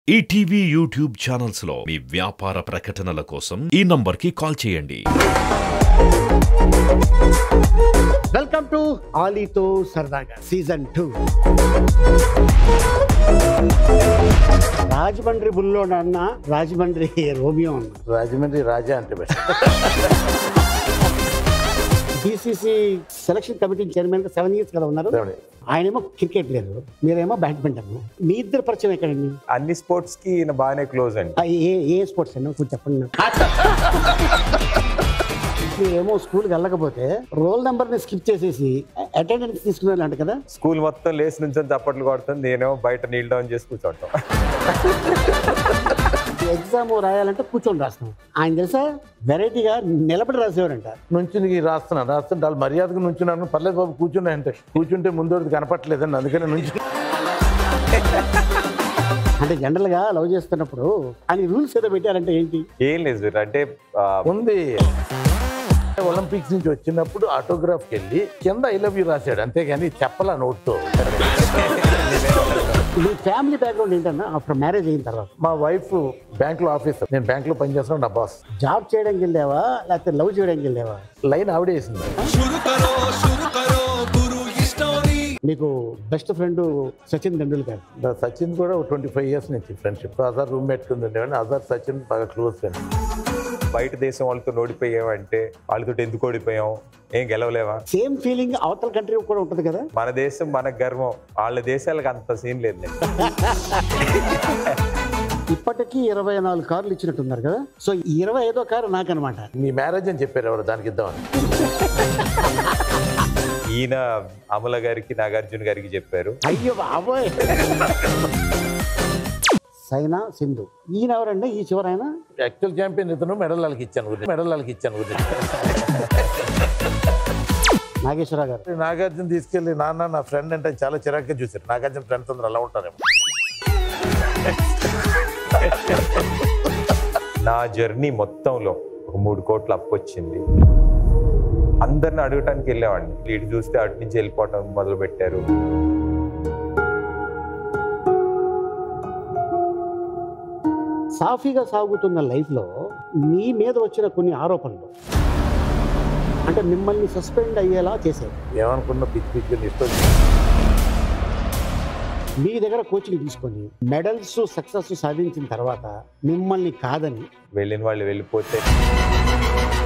ETV YouTube channels లో మీ వ్యాపార ప్రకటనల కోసం ఈ నంబర్కి కాల్ చేయండి వెల్కమ్ టు ఆలీతో సరదాగా సీజన్ టూ రాజమండ్రి బుల్లో అన్న రాజమండ్రి రోమియో అన్న రాజమండ్రి రాజా అంటే best BCCI selection committee chairman seven years కదా ఉన్నారు Seven years. ఆయనేమో క్రికెట్ లేదు మీరేమో బ్యాడ్మింటన్ మీ ఇద్దరు పరిచయం ఎక్కడండి అన్ని స్పోర్ట్స్ కి ఈయన బాగానే క్లోజ్ అండి ఆ, ఏ ఏ స్పోర్ట్స్ అండి కొంచెం చెప్పండి నాకు. మీరేమో స్కూల్కి వెళ్ళకపోతే రోల్ నెంబర్ని స్కిప్ చేసేసి అటెండెన్స్ తీసుకునే కదా స్కూల్ మొత్తం లేచి నుంచి చప్పట్లు కొడుతుంది నేనేమో బయట నీల్ డౌన్ చేసి కూర్చోటం ఎగ్జామ్ రాయాలంటే కూర్చొని రాస్తాం ఆయన తెలుసా వెరైటీగా నిలబడి రాసేవారంట నుంచి రాస్తున్నాను రాస్తుంటే వాళ్ళు మర్యాదగా నుంచున్నాను పర్లేదు బాబు కూర్చున్నా అంటే కూర్చుంటే ముందు కనపట్లేదండి అందుకని నుంచి అంటే జనరల్గా లవ్ చేస్తున్నప్పుడు ఆయన రూల్స్ ఏదో పెట్టారంటే ఏంటి ఏం లేదు సార్ అంటే ఆ, ఉంది ఒలింపిక్స్ నుంచి వచ్చినప్పుడు ఆటోగ్రాఫ్కి వెళ్ళి కింద ఐ లవ్ యూ రాశాడు అంతేగాని చెప్పలా నోట్తో మీ ఫ్యామిలీ బ్యాక్గ్రౌండ్ ఏంటన్నా ఆఫ్టర్ మ్యారేజ్ అయిన తర్వాత మా వైఫ్ బ్యాంక్లో ఆఫీసర్ నేను బ్యాంక్లో పనిచేస్తున్నాను నా బాస్ జాబ్ చేయడానికి వెళ్ళావా లేకపోతే లవ్ చేయడానికి వెళ్ళావా లైన్ ఆవిడే వేసింది మీకు బెస్ట్ ఫ్రెండ్ సచిన్ తెండూల్కర్ నా సచిన్ కూడా ట్వంటీ ఫైవ్ ఇయర్స్ నుంచి ఫ్రెండ్షిప్ అదర్ రూమ్మేట్ కింద ఉండేవాడిని అదర్ సచిన్ బాగా క్లోజ్ ఫ్రెండ్ బయట దేశం వాళ్ళతో ఓడిపోయామంటే వాళ్ళతో ఎందుకు ఓడిపోయాం ఏం గెలవలేవా సేమ్ ఫీలింగ్ అవతల కంట్రీ కూడా ఉంటుంది కదా మన దేశం మన గర్వం వాళ్ళ దేశాలకు అంత సీన్ లేదు ఇప్పటికీ ఇరవై నాలుగు కార్లు ఇచ్చినట్టున్నారు కదా సో ఈ ఇరవై ఐదో కారు నాకనమాట మీ మ్యారేజ్ అని చెప్పారు ఎవరు దానికి ఇద్దామని ఈయన అమల గారికి నాగార్జున గారికి చెప్పారు అయ్యో బాబోయ్ సైనా సింధు ఈయన ఎవరండి ఈ చివరైనా యాక్చువల్ ఛాంపియన్ ఇతను మెడల్ వాళ్ళకి ఇచ్చాను గురించి మెడల్ వాళ్ళకి ఇచ్చాను గురించి నాగేశ్వరరావు గారు నాగార్జున తీసుకెళ్ళి నాన్న నా ఫ్రెండ్ అంటే చాలా చిరాగ్గా చూశారు నాగార్జున ఫ్రెండ్స్ అందరూ అలా ఉంటారేమో నా జర్నీ మొత్తంలో ఒక మూడు కోట్ల అప్పు వచ్చింది అందరిని అడగటానికి వెళ్ళేవాడిని ఇటు చూస్తే అటు నుంచి వెళ్ళిపోవటం మొదలు పెట్టారు సాఫీగా సాగుతున్న లైఫ్లో మీ మీద వచ్చిన కొన్ని ఆరోపణలు అంటే మిమ్మల్ని సస్పెండ్ అయ్యేలా చేసేవి ఏమనుకున్న పిచ్చి పిచ్చి ఇష్టం మీ దగ్గర కోచింగ్ తీసుకొని మెడల్స్ సక్సెస్ సాధించిన తర్వాత మిమ్మల్ని కాదని వెళ్ళిన వాళ్ళు వెళ్ళిపోతే